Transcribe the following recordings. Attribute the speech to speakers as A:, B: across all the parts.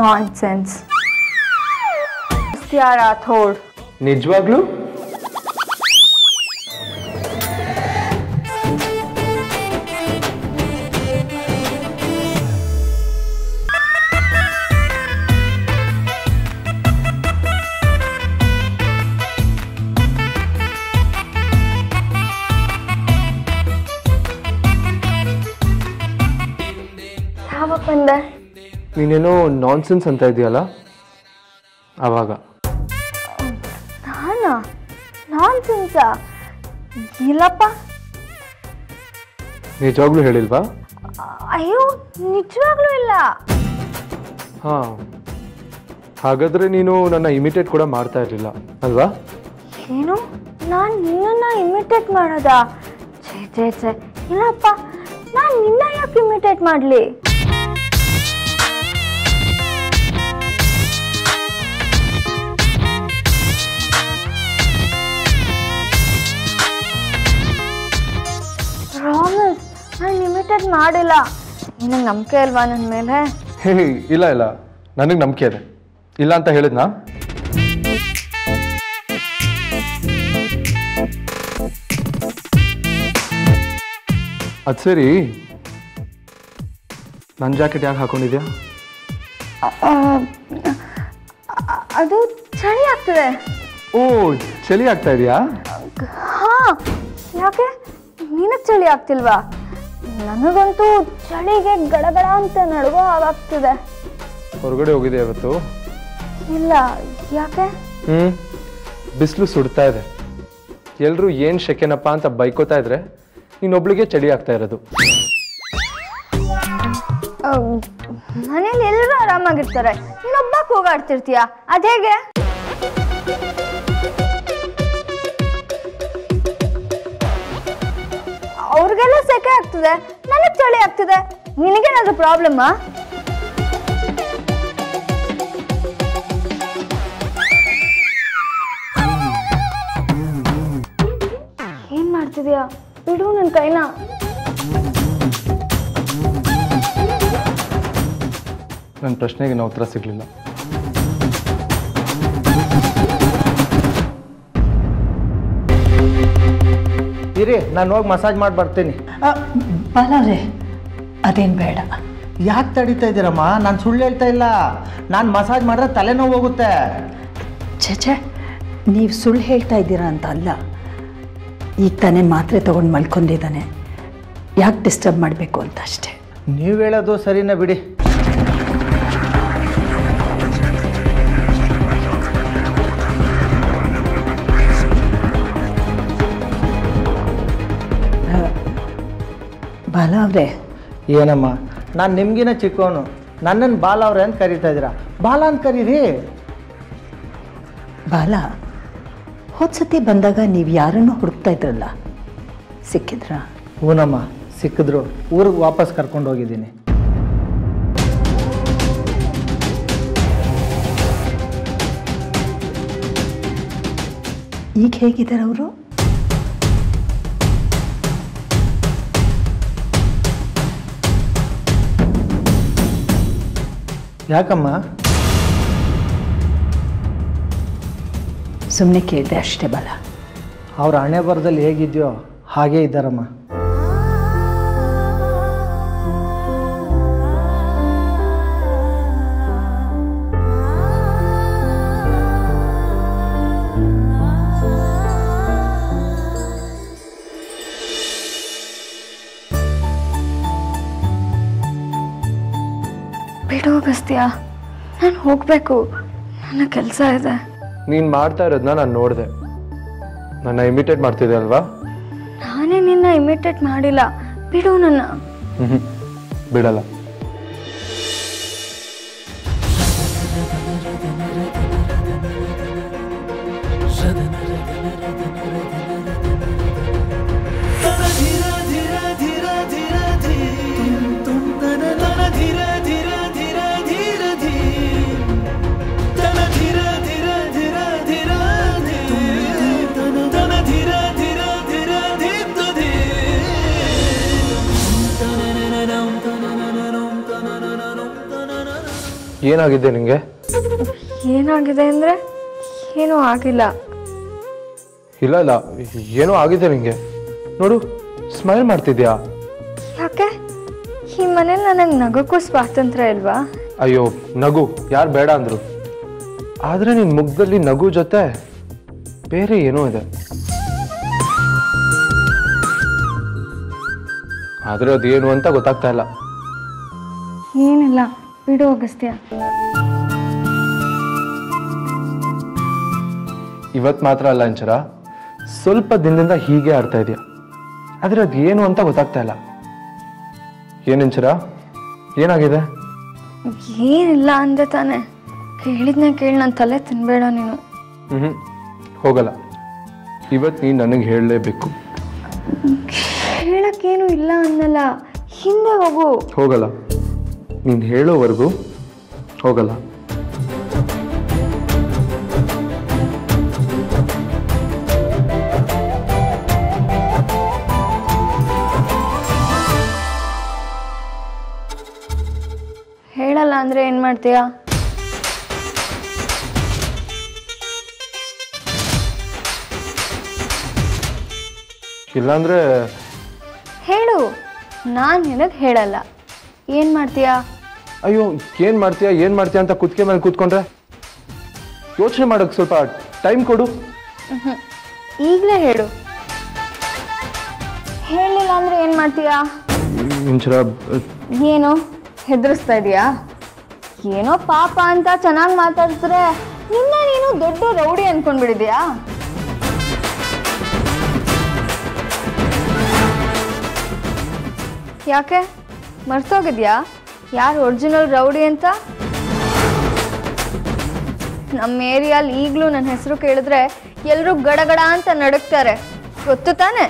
A: Nonsense Rathore
B: ನಿಜವಾಗ್ಲೂ
A: ಯಾವಾಗ ಬಂದೆ
B: ನೀನೇನೋ ನಾನ್ಸೆನ್ಸ್ ಅಂತ ಇದೆಯಲ್ಲ ಆವಾಗ
A: ನಾನಾ ನಾನ್ಸೆನ್ಸಾ ಇಲ್ಲಪ್ಪ
B: ನಿಜವಾಗ್ಲೂ ಹೇಳಿಲ್ವಾ
A: ಅಯ್ಯೋ ನಿಜವಾಗ್ಲೂ ಇಲ್ಲ
B: ಹಾಂ ಹಾಗಾದ್ರೆ ನೀನು ನನ್ನ ಇಮಿಟೇಟ್ ಕೂಡ ಮಾಡ್ತಾ ಇರಲಿಲ್ಲ ಅಲ್ವಾ
A: ಏನು ನಾನು ನಿನ್ನನ್ನು ಇಮಿಟೇಟ್ ಮಾಡೋದಾ ಛೇ ಛೇ ಛೇ ಇಲ್ಲಪ್ಪ ನಾನು ನಿನ್ನ ಯಾಕೆ ಇಮಿಟೇಟ್ ಮಾಡಲಿ ಪ್ರಾಮಿಸ್ ನಾನು ಇಮಿಟೇಟ್ ಮಾಡಿಲ್ಲ ನಿನಗೆ ನಂಬಿಕೆ ಅಲ್ವಾ ನನ್ನ ಮೇಲೆ
B: ಹೇ ಇಲ್ಲ ಇಲ್ಲ ನನಗೆ ನಂಬಿಕೆ ಇದೆ ಇಲ್ಲ ಅಂತ ಹೇಳಿದ್ನಾ ಅದು ಸರಿ ನನ್ನ ಜಾಕೆಟ್ ಯಾಕೆ ಹಾಕೊಂಡಿದ್ಯಾ
A: ಆ, ಅದು ಚಳಿ ಆಗ್ತದೆ
B: ಓ ಚಳಿ ಆಗ್ತಾ ಇದೆಯಾ
A: ಹಾ ಯಾಕೆ ನಿನಗೆ ಚಳಿ ಆಗ್ತಿಲ್ವಾ ನನಗಂತೂ ಚಳಿಗೆ ಗಡಗಡ ಅಂತ ನಡುಗೋ ಹಾಗಾಗ್ತಿದೆ
B: ಹೊರಗಡೆ ಹೋಗಿದೆ ಇವತ್ತು
A: ಇಲ್ಲ ಯಾಕೆ
B: ಹ್ಞೂ ಬಿಸಿಲು ಸುಡ್ತಾ ಇದೆ ಎಲ್ಲರೂ ಏನು ಶೆಕೆನಪ್ಪ ಅಂತ ಬೈಕೋತಾ ಇದ್ರೆ ಇನ್ನೊಬ್ಳಿಗೆ ಚಳಿ ಆಗ್ತಾ ಇರೋದು
A: ಮನೇಲಿ ಎಲ್ಲರೂ ಆರಾಮಾಗಿರ್ತಾರೆ ನೀನೊಬ್ಬ ಕೂಗಾಡ್ತಿರ್ತೀಯ ಅದೇಗೆ ಅವ್ರಿಗೆಲ್ಲ ಸೆಕೆ ಆಗ್ತದೆ ನನಗೆ ಚಳಿ ಆಗ್ತದೆ ನಿನಗೇನಾದ್ರೂ ಪ್ರಾಬ್ಲಮ್ಮಾ ಏನ್ ಮಾಡ್ತಿದ್ಯಾ ಬಿಡು ನನ್ನ ಕೈನ
B: ನನ್ನ ಪ್ರಶ್ನೆಗೆ ನಾವು ಉತ್ತರ ಸಿಗಲಿಲ್ಲ
C: ಇರಿ ನಾನು ಹೋಗಿ ಮಸಾಜ್ ಮಾಡಿ ಬರ್ತೀನಿ
D: ಬಾಲವ್ರೆ ಅದೇನು ಬೇಡ
C: ಯಾಕೆ ತಡೀತಾ ಇದ್ದೀರಮ್ಮ ನಾನು ಸುಳ್ಳು ಹೇಳ್ತಾ ಇಲ್ಲ ನಾನು ಮಸಾಜ್ ಮಾಡಿದ್ರೆ ತಲೆನೋವು ಹೋಗುತ್ತೆ
D: ಛೆ ನೀವು ಸುಳ್ಳು ಹೇಳ್ತಾ ಇದ್ದೀರಾ ಅಂತ ಅಲ್ಲ ಈಗ ತಾನೇ ಮಾತ್ರೆ ತೊಗೊಂಡು ಮಲ್ಕೊಂಡಿದ್ದಾನೆ ಯಾಕೆ ಡಿಸ್ಟರ್ಬ್ ಮಾಡಬೇಕು ಅಂತ ಅಷ್ಟೇ
C: ನೀವು ಹೇಳೋದು ಸರಿನಾ ಬಿಡಿ
D: ಬಾಲ ಅವರೇ
C: ಏನಮ್ಮ ನಾನು ನಿಮ್ಗಿನ ಚಿಕ್ಕವನು ನನ್ನನ್ನು ಬಾಲ ಅವ್ರೆ ಅಂತ ಕರೀತಾ ಇದ್ದೀರಾ ಬಾಲ ಅಂತ ಕರೀರಿ
D: ಬಾಲ ಹೋದ ಸತಿ ಬಂದಾಗ ನೀವು ಯಾರನ್ನೂ ಹುಡುಕ್ತಾ ಇದ್ರಲ್ಲ ಸಿಕ್ಕಿದ್ರಾ
C: ಹೂನಮ್ಮ ಸಿಕ್ಕಿದ್ರು ಊರಿಗೆ ವಾಪಸ್ ಕರ್ಕೊಂಡು ಹೋಗಿದ್ದೀನಿ
D: ಈಗ ಹೇಗಿದ್ದಾರೆ ಅವರು
C: ಯಾಕಮ್ಮ
D: ಸುಮ್ಮನೆ ಕೇಳಿದೆ ಅಷ್ಟೇ ಬಾಲ
C: ಅವ್ರ ಹಣೆ ಬರದಲ್ಲಿ ಹೇಗಿದೆಯೋ ಹಾಗೇ ಇದ್ದಾರಮ್ಮ
A: ಬಿಡು ಅಗಸ್ತ್ಯ ನಾನು ಹೋಗಬೇಕು ನನ್ನ ಕೆಲಸ ಇದೆ
B: ನೀನು ಮಾಡ್ತಾ ಇರೋದನ್ನ ನಾನು ನೋಡಿದೆ ನನ್ನ ಇಮಿಟೇಟ್ ಮಾಡ್ತಿದ್ದೆ ಅಲ್ವಾ
A: ನಾನೇ ನಿನ್ನ ಇಮಿಟೇಟ್ ಮಾಡಿಲ್ಲ ಬಿಡು ನನ್ನ
B: ಹ್ಞೂ ಬಿಡಲ್ಲ
E: ಧೀರ
B: ಏನಾಗಿದೆ ನಿಂಗೆ
A: ಏನಾಗಿದೆ ಅಂದರೆ ಏನೂ ಆಗಿಲ್ಲ
B: ಇಲ್ಲ ಇಲ್ಲ ಏನೋ ಆಗಿದೆ ನಿಂಗೆ ನೋಡು ಸ್ಮೈಲ್ ಮಾಡ್ತಿದ್ಯಾ
A: ಯಾಕೆ ಈ ಮನೇಲಿ ನನಗೆ ನಗೋಕ್ಕೂ ಸ್ವಾತಂತ್ರ್ಯ ಇಲ್ವಾ
B: ಅಯ್ಯೋ ನಗು ಯಾರು ಬೇಡ ಅಂದ್ರು ಆದ್ರೆ ನಿನ್ ಮುಖದಲ್ಲಿ ನಗು ಜೊತೆ ಬೇರೆ ಏನೋ ಇದೆ ಆದ್ರೆ ಅದೇನು ಅಂತ ಗೊತ್ತಾಗ್ತಾ ಇಲ್ಲ
A: ಏನಿಲ್ಲ ಬಿಡು ಅಗಸ್ತ್ಯ
B: ಇವತ್ ಮಾತ್ರ ಅಲ್ಲ ಅಂಚರ ಸ್ವಲ್ಪ ದಿನದಿಂದ ಹೀಗೆ ಆಡ್ತಾ ಇದೆಯಾ ಆದ್ರೆ ಅದು ಏನು ಅಂತ ಗೊತ್ತಾಗ್ತಾ ಇಲ್ಲ ಏನಂಚರ ಏನಾಗಿದೆ
A: ಏನಿಲ್ಲ ಅಂದೆ ತಾನೆ ಕೇಳಿದ್ನ ಕೇಳಿ ನನ್ನ ತಲೆ ತಿನ್ಬೇಡ ನೀನು
B: ಹ್ಮ್ ಹೋಗಲ್ಲ ಇವತ್ ನೀನ್ ನನಗೆ ಹೇಳಲೇಬೇಕು
A: ಹೇಳಕ್ಕೇನು ಇಲ್ಲ ಅನ್ನಲ್ಲ ಹಿಂದೆ ಹೋಗು
B: ಹೋಗಲ್ಲ ನೀನ್ ಹೇಳೋವರೆಗೂ ಹೋಗಲ್ಲ
A: ಹೇಳಲ್ಲ ಅಂದ್ರೆ ಏನ್ ಮಾಡ್ತೀಯಾ
B: ಇಲ್ಲಾಂದ್ರೆ
A: ಹೇಳು ನಾನು ನಿನಗೆ ಹೇಳಲ್ಲ ಏನ್ ಮಾಡ್ತೀಯಾ
B: ಅಯ್ಯೋ ಏನ್ ಮಾಡ್ತೀಯಾ ಏನ್ ಮಾಡ್ತೀಯಾ ಅಂತ ಕುತ್ಕೆ ಮೇಲೆ ಕೂತ್ಕೊಂಡ್ರೆ ಯೋಚನೆ ಮಾಡೋಕೆ ಸ್ವಲ್ಪ ಟೈಮ್ ಕೊಡು
A: ಈಗಲೇ ಹೇಳು ಹೇಳಿಲ್ಲ ಅಂದ್ರೆ ಏನ್ ಮಾಡ್ತೀಯಾ
B: ಇಂಚರ
A: ಏನು ಹೆದರಿಸ್ತಾ ಇದೀಯಾ ಏನೋ ಪಾಪ ಅಂತ ಚೆನ್ನಾಗಿ ಮಾತಾಡ್ತಾರೆ ನಿನ್ನ ನೀನು ದೊಡ್ಡ ರೌಡಿ ಅನ್ಕೊಂಡ್ಬಿಡಿದ್ಯಾ ಯಾಕೆ ಮರ್ತೋಗಿದ್ಯಾ ಯಾರು ಒರಿಜಿನಲ್ ರೌಡಿ ಅಂತ ನಮ್ಮ ಏರಿಯಲ್ಲಿ ಈಗಲೂ ನನ್ನ ಹೆಸರು ಕೇಳಿದ್ರೆ ಎಲ್ಲರೂ ಗಡಗಡ ಅಂತ ನಡುಕ್ತಾರೆ ಗೊತ್ತು ತಾನೆ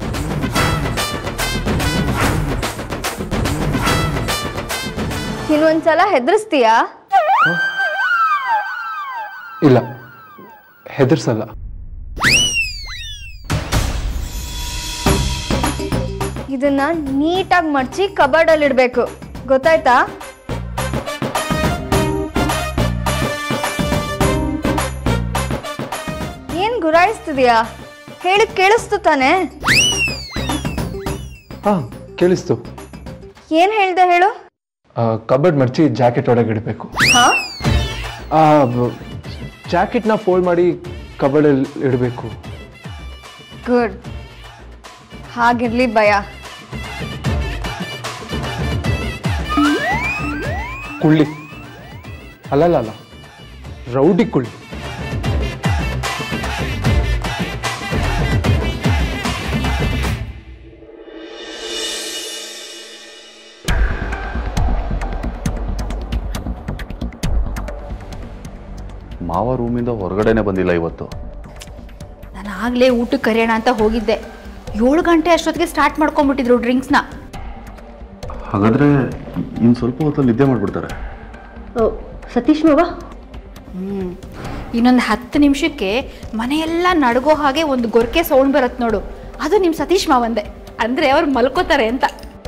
A: ಇನ್ನೊಂದ್ಸಲ ಹೆದರ್ಸ್ತೀಯಾ
B: ಇಲ್ಲ ಹೆದರ್ಸಲ್ಲ
A: ಇದನ್ನ ನೀಟಾಗಿ ಮಡ್ಚಿ ಕಬರ್ಡಲ್ಲಿ ಇಡಬೇಕು ಗೊತ್ತಾಯ್ತಾ ಏನ್ ಗುರಾಯಿಸ್ತಿದ್ಯಾ ಹೇಳಿದ್ ಕೇಳಿಸ್ತು ತಾನೆ
B: ಹಾ ಕೇಳಿಸ್ತು
A: ಏನ್ ಹೇಳ್ದೆ ಹೇಳು
B: ಕಬರ್ಡ್ ಮರ್ಚಿ ಜಾಕೆಟ್ ಒಳಗೆ ಇಡಬೇಕು
A: ಹಾ
B: ಜಾಕೆಟ್ನ ಫೋಲ್ಡ್ ಮಾಡಿ ಕಬರ್ಡಲ್ಲಿ ಇಡಬೇಕು
A: ಗುಡ್ ಹಾಗಿರ್ಲಿ ಭಯ
B: ಕುಳ್ಳಿ ಅಲ್ಲಲ್ಲ ಅಲ್ಲ ರೌಡಿ ಕುಳ್ಳಿ
E: ಮಾವ ರೂಮಿಂದ ಹೊರಗಡೆನೆ ಬಂದಿಲ್ಲ ಇವತ್ತು
F: ನಾನು ಆಗಲೇ ಊಟಕ್ಕೆ ಕರೆಯೋಣ ಅಂತ ಹೋಗಿದ್ದೆ ಏಳು ಗಂಟೆ ಅಷ್ಟೊತ್ತಿಗೆ ಸ್ಟಾರ್ಟ್ ಮಾಡ್ಕೊಂಡ್ಬಿಟ್ಟಿದ್ರು ಡ್ರಿಂಕ್ಸ್ನ
E: ಹಾಗಾದ್ರೆ ಇನ್ನು ಸ್ವಲ್ಪ ಹೊತ್ತಲ್ಲಿ ನಿದ್ದೆ ಮಾಡಿಬಿಡ್ತಾರೆ
G: ಸತೀಶ್ ಮಾವ
F: ಹ್ಞೂ ಇನ್ನೊಂದು ಹತ್ತು ನಿಮಿಷಕ್ಕೆ ಮನೆಯೆಲ್ಲ ನಡ್ಗೋ ಹಾಗೆ ಒಂದು ಗೊರಕೆ ಸೌಂಡ್ ಬರುತ್ತೆ ನೋಡು ಅದು ನಿಮ್ಮ ಸತೀಶ್ ಮಾವಂದೆ ಅಂದರೆ ಅವ್ರು ಮಲ್ಕೋತಾರೆ ಅಂತ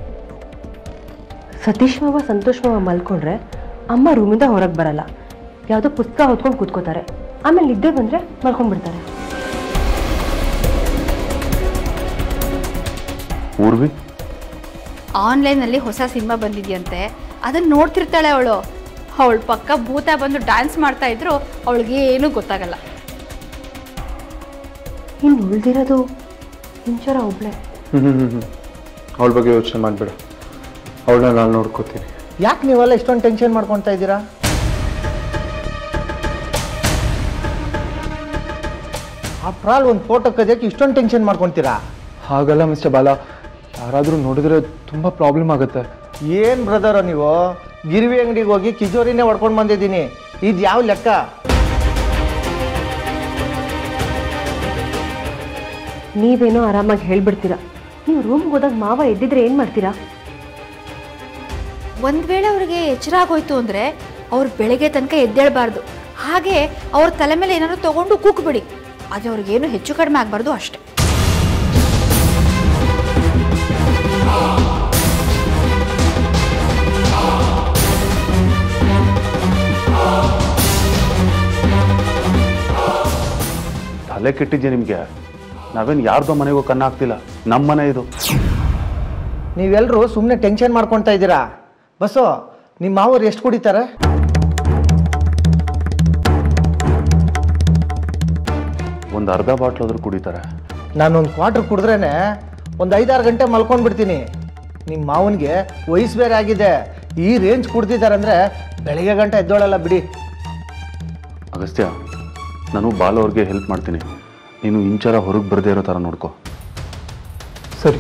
G: ಸತೀಶ್ ಮಾವ ಸಂತೋಷ್ ಮಾವ ಮಲ್ಕೊಂಡ್ರೆ ಅಮ್ಮ ರೂಮಿಂದ ಹೊರಗೆ ಬರಲ್ಲ ಯಾವುದೋ ಪುಸ್ತಕ ಹೊತ್ಕೊಂಡು ಕೂತ್ಕೋತಾರೆ ಆಮೇಲೆ ನಿದ್ದೆ ಬಂದರೆ ಮಲ್ಕೊಂಡ್ಬಿಡ್ತಾರೆ
E: ಊರ್ವಿ
F: ಆನ್ಲೈನಲ್ಲಿ ಹೊಸ ಸಿನಿಮಾ ಬಂದಿದೆಯಂತೆ ಅದನ್ನು ನೋಡ್ತಿರ್ತಾಳೆ ಅವಳು ಅವಳ ಪಕ್ಕ ಭೂತ ಬಂದು ಡ್ಯಾನ್ಸ್ ಮಾಡ್ತಾ ಇದ್ರು ಅವಳಿಗೆ ಏನೂ ಗೊತ್ತಾಗಲ್ಲ
G: ಇನ್ನು ಉಳಿದಿರೋದು ಇಂಚರ ಒಬ್ಳೆ
B: ಅವಳ ಬಗ್ಗೆ ಯೋಚನೆ ಮಾಡಬೇಡ ಅವಳನ್ನ ನಾನು ನೋಡ್ಕೋತೀನಿ
C: ಯಾಕೆ ನೀವೆಲ್ಲ ಇಷ್ಟೊಂದು ಟೆನ್ಷನ್ ಮಾಡ್ಕೊತಾ ಇದ್ದೀರಾ ಆಫ್ಟರ್ ಆಲ್ ಒಂದು ಫೋಟೋ ಕದಿಯಕ್ಕೆ ಇಷ್ಟೊಂದು ಟೆನ್ಷನ್ ಮಾಡ್ಕೊತೀರಾ
B: ಹಾಗಲ್ಲ ಮಿಸ್ಟರ್ ಬಾಲ ಯಾರಾದರೂ ನೋಡಿದ್ರೆ ತುಂಬ ಪ್ರಾಬ್ಲಮ್ ಆಗುತ್ತೆ
C: ಏನು ಬ್ರದರ ನೀವು ಗಿರಿವಿ ಅಂಗಡಿಗೆ ಹೋಗಿ ಕಿಜೋರಿನೇ ಹೊಡ್ಕೊಂಡು ಬಂದಿದ್ದೀನಿ ಇದು ಯಾವ ಲೆಕ್ಕ
G: ನೀವೇನೋ ಆರಾಮಾಗಿ ಹೇಳ್ಬಿಡ್ತೀರಾ ನೀವು ರೂಮ್ಗೆ ಹೋದಾಗ ಮಾವ ಎದ್ದಿದ್ರೆ ಏನು ಮಾಡ್ತೀರಾ
F: ಒಂದು ವೇಳೆ ಅವ್ರಿಗೆ ಎಚ್ಚರ ಆಗೋಯ್ತು ಅಂದರೆ ಅವ್ರು ಬೆಳಗ್ಗೆ ತನಕ ಎದ್ದೇಳಬಾರ್ದು ಹಾಗೆ ಅವ್ರ ತಲೆ ಮೇಲೆ ಏನಾದ್ರು ತಗೊಂಡು ಕೂಕ್ಬಿಡಿ ಅದು ಅವ್ರಿಗೇನು ಹೆಚ್ಚು ಕಡಿಮೆ ಆಗಬಾರ್ದು ಅಷ್ಟೆ
E: ತಲೆ ಕೆಟ್ಟಿದ್ಯಾ ನಿಮಗೆ ನಾವೇನು ಯಾರ್ದೋ ಮನೆಗೂ ಕನ್ನ ಹಾಕ್ತಿಲ್ಲ ನಮ್ಮ ಮನೆ ಇದು
C: ನೀವೆಲ್ಲರೂ ಸುಮ್ಮನೆ ಟೆನ್ಷನ್ ಮಾಡ್ಕೊತಾ ಇದ್ದೀರಾ ಬಸ್ಸು ನಿಮ್ಮ ಮಾವರು ಎಷ್ಟು ಕುಡಿತಾರೆ
E: ಒಂದು ಅರ್ಧ ಬಾಟ್ಲಾದ್ರೂ ಕುಡಿತಾರೆ
C: ನಾನೊಂದು ಕ್ವಾರ್ಟರ್ ಕುಡಿದ್ರೇನೆ ಒಂದು ಐದಾರು ಗಂಟೆ ಮಲ್ಕೊಂಡ್ಬಿಡ್ತೀನಿ ನಿಮ್ಮ ಮಾವನಿಗೆ ವಯಸ್ಸು ಬೇರೆ ಆಗಿದೆ ಈ ರೇಂಜ್ ಕುಡ್ದಿದ್ದಾರೆ ಅಂದರೆ ಬೆಳಗ್ಗೆ ಗಂಟೆ ಎದ್ದೋಳಲ್ಲ ಬಿಡಿ
E: ಅಗಸ್ತ್ಯ ನಾನು ಬಾಲು ಅವ್ರಿಗೆ ಹೆಲ್ಪ್ ಮಾಡ್ತೀನಿ ನೀನು ಇಂಚರ ಹೊರಗೆ ಬರದೇ ಇರೋ ಥರ ನೋಡ್ಕೊ
B: ಸರಿ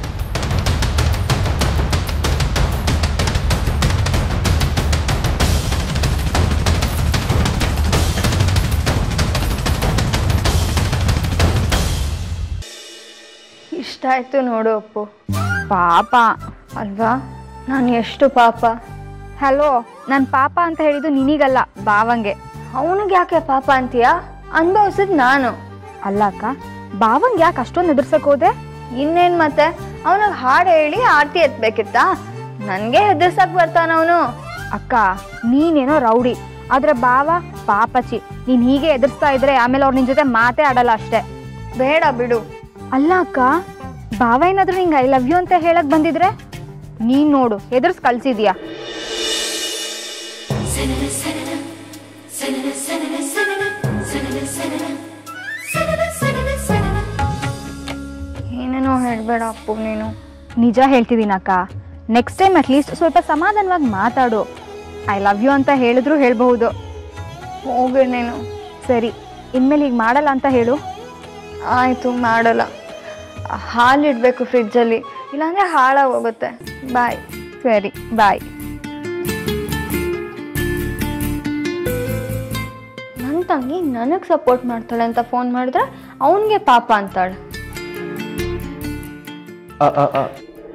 A: ಇಷ್ಟ ಆಯ್ತು ನೋಡು ಅಪ್ಪು ಪಾಪ ಅಲ್ವಾ ನಾನು ಎಷ್ಟು ಪಾಪ
F: ಹಲೋ ನಾನು ಪಾಪ ಅಂತ ಹೇಳಿದ್ದು ನಿನಗಲ್ಲ ಬಾವಂಗೆ
A: ಅವನಿಗೆ ಯಾಕೆ ಪಾಪ ಅಂತೀಯಾ ಅನುಭವಿಸಿದ್ ನಾನು
F: ಅಲ್ಲ ಅಕ್ಕ ಬಾವಂಗೆ ಯಾಕೆ ಅಷ್ಟೊಂದು ಎದುರ್ಸಕ್ ಹೋದೆ
A: ಇನ್ನೇನ್ ಮತ್ತೆ ಅವನಿಗೆ ಹಾಡು ಹೇಳಿ ಆರತಿ ಎತ್ಬೇಕಿತ್ತಾ ನನಗೆ ಹೆದರ್ಸಕ್ ಬರ್ತಾನ ಅವನು
F: ಅಕ್ಕ ನೀನೇನೋ ರೌಡಿ ಆದ್ರೆ ಬಾವ ಪಾಪಚಿ ನೀನ್ ಹೀಗೆ ಎದುರಿಸ್ತಾ ಇದ್ರೆ ಆಮೇಲೆ ಅವ್ರು ನಿನ್ ಜೊತೆ ಮಾತೇ ಆಡಲ್ಲ ಅಷ್ಟೇ
A: ಬೇಡ ಬಿಡು
F: ಅಲ್ಲ ಅಕ್ಕ ಬಾವ ಏನಾದ್ರೂ ನಿಂಗೆ ಐ ಲವ್ ಯು ಅಂತ ಹೇಳಕ್ ಬಂದಿದ್ರೆ ನೀನ್ ನೋಡು ಎದುರ್ಸ್ ಕಳ್ಸಿದ್ಯಾ
A: ಏನೇನೋ ಹೇಳ್ಬೇಡ ಅಪ್ಪು ನೀನು
F: ನಿಜ ಹೇಳ್ತಿದ್ದೀನಕ್ಕ ನೆಕ್ಸ್ಟ್ ಟೈಮ್ ಅಟ್ಲೀಸ್ಟ್ ಸ್ವಲ್ಪ ಸಮಾಧಾನವಾಗಿ ಮಾತಾಡು ಐ ಲವ್ ಯು ಅಂತ ಹೇಳಿದ್ರು ಹೇಳ್ಬಹುದು
A: ಹೋಗಿ ನೀನು
F: ಸರಿ ಇನ್ಮೇಲೆ ಈಗ ಮಾಡಲ್ಲ ಅಂತ ಹೇಳು
A: ಆಯ್ತು ಮಾಡಲ್ಲ ಹಾಲಿಡ್ಬೇಕು ಫ್ರಿಜ್ಜಲ್ಲಿ ಇಲ್ಲಾಂದ್ರೆ ಹಾಳಾಗೋಗುತ್ತೆ ಬಾಯ್
F: ಸರಿ ಬಾಯ್
A: ನನ್ನ ತಂಗಿ ನನಗೆ ಸಪೋರ್ಟ್ ಮಾಡ್ತಾಳೆ ಅಂತ ಫೋನ್ ಮಾಡಿದ್ರೆ ಅವನಿಗೆ ಪಾಪ ಅಂತಾಳೆ
B: ಆ, ಆ, ಆ.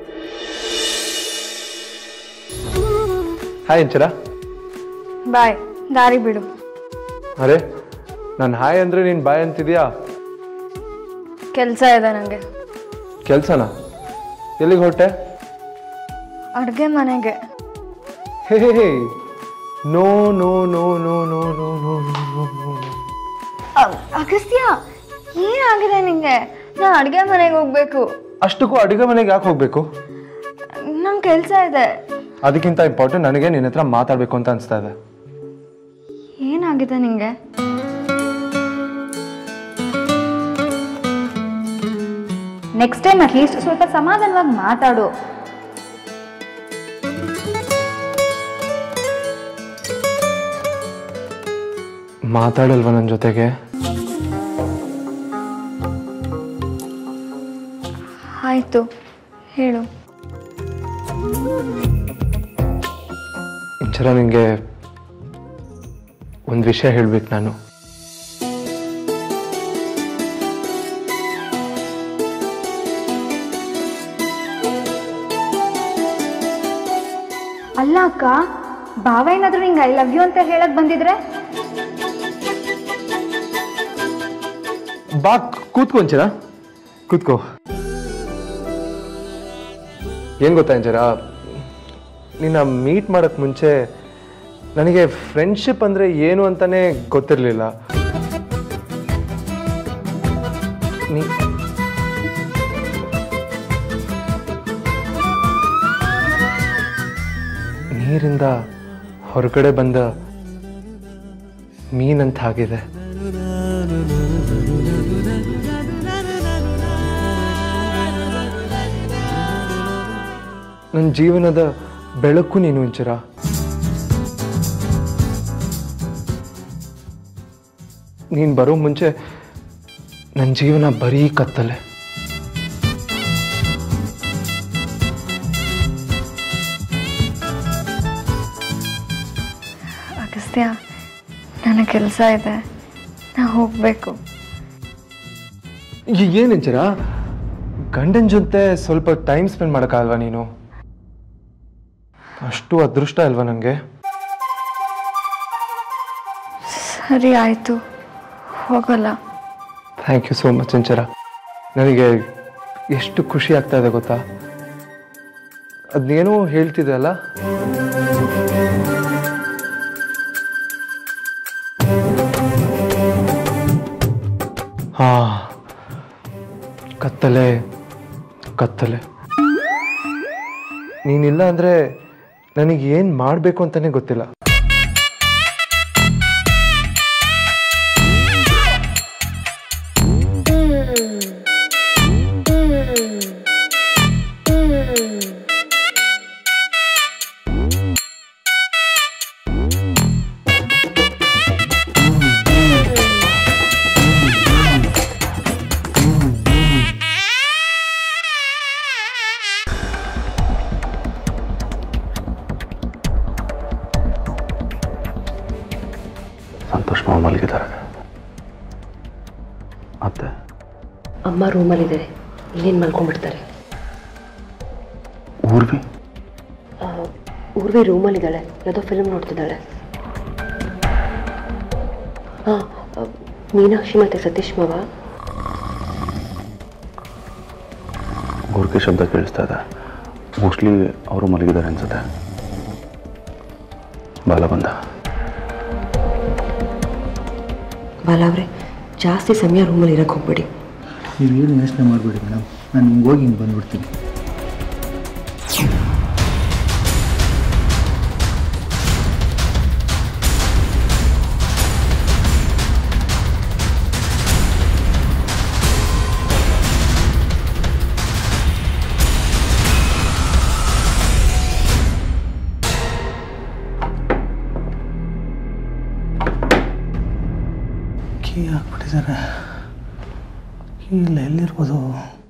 B: ಹಾಯ್ ಇಂಚರ
A: ಬಾಯ್ ದಾರಿ ಬಿಡು
B: ಅರೆ ನಾನು ಹಾಯ್ ಅಂದ್ರೆ ನೀನು ಬಾಯ್ ಅಂತಿದ್ಯಾ
A: ಕೆಲಸ ಇದೆ ನನಗೆ
B: ಕೆಲ್ಸನಾ ಎಲ್ಲಿಗೆ ಹೊರಟೆ
A: ಅಡುಗೆ ಮನೆಗೆ
B: hey hey hey no no no no no no no no no
A: ಅ- ಅಗಸ್ತ್ಯ ಏನಾಗಿದೆ ನಿಂಗೆ ನಾನು ಅಡುಗೆ ಮನೆಗೆ ಹೋಗ್ಬೇಕು
B: ಅಷ್ಟಕ್ಕೂ ಅಡುಗೆ ಮನೆಗೆ ಯಾಕೆ ಹೋಗ್ಬೇಕು
A: ನಮ್ ಕೆಲಸ ಇದೆ
B: ಅದಕ್ಕಿಂತ ಇಂಪಾರ್ಟೆಂಟ್ ನನಗೆ ನಿನ್ನ ಹತ್ರ ಮಾತಾಡಬೇಕು ಅಂತ ಅನಿಸ್ತಾ ಇದೆ
A: ಏನಾಗಿದೆ ನಿಂಗೆ
F: ನೆಕ್ಸ್ಟ್ ಟೈಮ್ ಅಟ್ಲೀಸ್ಟ್ ಸ್ವಲ್ಪ ಸಮಾಧಾನವಾಗಿ ಮಾತಾಡು
B: ಮಾತಾಡಲ್ವ ನನ್ನ ಜೊತೆಗೆ
A: ಆಯ್ತು ಹೇಳು
B: ಇಂಚರ ನಿಂಗೆ ಒಂದು ವಿಷಯ ಹೇಳ್ಬೇಕು ನಾನು
F: ಅಲ್ಲ ಅಕ್ಕ ಬಾವ ಏನಾದ್ರೂ ನಿಂಗೆ ಐ ಲವ್ ಯು ಅಂತ ಹೇಳಕ್ ಬಂದಿದ್ರೆ
B: ಬಾ ಕೂತ್ಕೊ ಇಂಚರ ಕೂತ್ಕೋ ಏನ್ ಗೊತ್ತಾ ಇಂಚರ ನಿನ್ನ ಮೀಟ್ ಮಾಡಕ್ ಮುಂಚೆ ನನಗೆ ಫ್ರೆಂಡ್ಶಿಪ್ ಅಂದ್ರೆ ಏನು ಅಂತಾನೆ ಗೊತ್ತಿರಲಿಲ್ಲ ನೀ ನೀರಿಂದ ಹೊರಗಡೆ ಬಂದ ಮೀನಂತ ಆಗಿದೆ ನನ್ನ ಜೀವನದ ಬೆಳಕು ನೀನು ಇಂಚರ ನೀನು ಬರೋ ಮುಂಚೆ ನನ್ನ ಜೀವನ ಬರೀ ಕತ್ತಲೆ
A: ಅಗಸ್ತ್ಯ ನನಗೆ ಕೆಲಸ ಇದೆ ನಾ ಹೋಗ್ಬೇಕು
B: ಏನು ಇಂಚರ ಗಂಡನ ಜೊತೆ ಸ್ವಲ್ಪ ಟೈಮ್ ಸ್ಪೆಂಡ್ ಮಾಡೋಕ್ಕಾಗಲ್ವಾ ನೀನು ಅಷ್ಟು ಅದೃಷ್ಟ ಅಲ್ವಾ ನನಗೆ
A: ಸರಿ ಆಯ್ತು ಹೋಗಲ್ಲ
B: thank you so much Inchara ನನಗೆ ಎಷ್ಟು ಖುಷಿ ಆಗ್ತಾ ಇದೆ ಗೊತ್ತಾ ಅದೇನೋ ಹೇಳ್ತಿದೆ ಅಲ್ಲ ಹಾ ಕತ್ತಲೆ ಕತ್ತಲೆ ನೀನಿಲ್ಲ ಅಂದರೆ ನನಗೆ ಏನು ಮಾಡಬೇಕು ಅಂತಲೇ ಗೊತ್ತಿಲ್ಲ
E: ಸಂತೋಷ್ ಮಾವ ಮಲಗಿದ್ದಾರೆ ಅತ್ತೆ
G: ಅಮ್ಮ ರೂಮಲ್ಲಿದ್ದಾರೆ ಇನ್ನೇನು ಮಲ್ಕೊಂಡ್ಬಿಡ್ತಾರೆ
E: ಊರ್ವಿ
G: ಆ, ಊರ್ವಿ ರೂಮಲ್ಲಿದ್ದಾಳೆ ಯಾವುದೋ ಫಿಲ್ಮ್ ನೋಡ್ತಿದ್ದಾಳೆ ಹಾಂ ಮೀನಾಕ್ಷಿ ಮತ್ತು ಸತೀಶ್ ಮಾವ
E: ಗೋರ್ಕೆ ಶಬ್ದ ಕೇಳಿಸ್ತಾ ಇದೆ ಮೋಸ್ಟ್ಲಿ ಅವರು ಮಲಗಿದ್ದಾರೆ ಅನ್ಸುತ್ತೆ ಬಾಲ ಬಂದ
G: ಬಾಲ ಅವರೇ ಜಾಸ್ತಿ ಸಮಯ ರೂಮಲ್ಲಿ ಇರೋಕ್ಕೆ ಹೋಗ್ಬೇಡಿ
C: ನೀವೇನು ಯೋಚನೆ ಮಾಡಬೇಡಿ ಮೇಡಮ್ ನಾನು ಹಿಂಗೆ ಹೋಗಿ ಹಿಂಗೆ ಬಂದ್ಬಿಡ್ತೀನಿ ಕೀ ಹಾಕ್ಬಿಟ್ಟಿದ್ದಾರೆ ಕೀ ಇಲ್ಲ ಎಲ್ಲಿರ್ಬೋದು